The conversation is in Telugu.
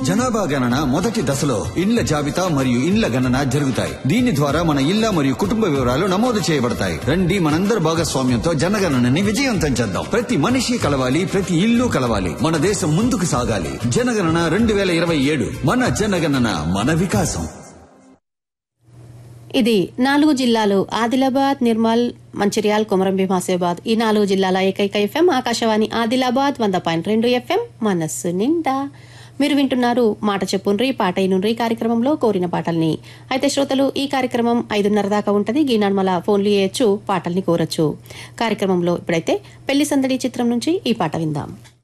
జనాభా గణన మొదటి దశలో ఇండ్ల జాబితా మరియు ఇండ్ల గణన జరుగుతాయి దీని ద్వారా మన ఇళ్ల మరియు కుటుంబ వివరాలు నమోదు చేయబడతాయి రండి మనందరి భాగస్వామ్యంతో జనగణనని విజయవంతం చేద్దాం ప్రతి మనిషి కలవాలి ప్రతి ఇల్లు కలవాలి మన దేశం ముందుకు సాగాలి జనగణన రెండు వేల ఇరవై ఏడు మన జనగణన మన వికాసం ఇది నాలుగు జిల్లాలు ఆదిలాబాద్ నిర్మల్ మంచిర్యాల్ కొమరం భీం ఆసిఫాబాద్ ఈ నాలుగు జిల్లాల ఏకైక ఎఫ్ఎం ఆకాశవాణి ఆదిలాబాద్ వంద పాయింట్ రెండు ఎఫ్ఎం మనస్సు నిండా మీరు వింటున్నారు మాట చెప్పుండ్రి పాట అయినుండ్రి కార్యక్రమంలో కోరిన పాటల్ని అయితే శ్రోతలు ఈ కార్యక్రమం ఐదున్నర దాకా ఉంటది గీనాడ్మల ఫోన్లు చేయొచ్చు పాటల్ని కోరొచ్చు కార్యక్రమంలో ఇప్పుడైతే పెళ్లి సందడి చిత్రం నుంచి ఈ పాట విందాం